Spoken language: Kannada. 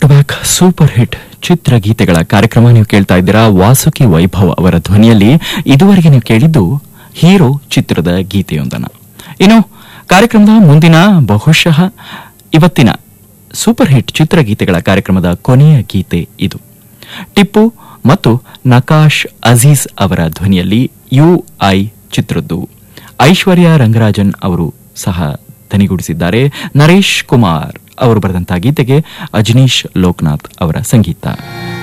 ಟು ಬ್ಯಾಕ್ ಸೂಪರ್ ಹಿಟ್ ಚಿತ್ರಗೀತೆಗಳ ಕಾರ್ಯಕ್ರಮ ನೀವು ಕೇಳ್ತಾ ಇದ್ದೀರಾ ವಾಸುಕಿ ವೈಭವ್ ಅವರ ಧ್ವನಿಯಲ್ಲಿ ಇದುವರೆಗೆ ನೀವು ಕೇಳಿದ್ದು ಹೀರೋ ಚಿತ್ರದ ಗೀತೆಯೊಂದನ್ನು ಇನ್ನು ಕಾರ್ಯಕ್ರಮದ ಮುಂದಿನ ಬಹುಶಃ ಇವತ್ತಿನ ಸೂಪರ್ ಹಿಟ್ ಚಿತ್ರಗೀತೆಗಳ ಕಾರ್ಯಕ್ರಮದ ಕೊನೆಯ ಗೀತೆ ಇದು ಟಿಪ್ಪು ಮತ್ತು ನಕಾಶ್ ಅಜೀಜ್ ಅವರ ಧ್ವನಿಯಲ್ಲಿ ಯು ಐ ಚಿತ್ರದ್ದು ಐಶ್ವರ್ಯ ರಂಗರಾಜನ್ ಅವರು ಸಹ ದನಿಗೂಡಿಸಿದ್ದಾರೆ ನರೇಶ್ ಕುಮಾರ್ ಅವರು ಬರೆದಂತಹ ಗೀತೆಗೆ ಅಜನೀಶ್ ಲೋಕನಾಥ್ ಅವರ ಸಂಗೀತ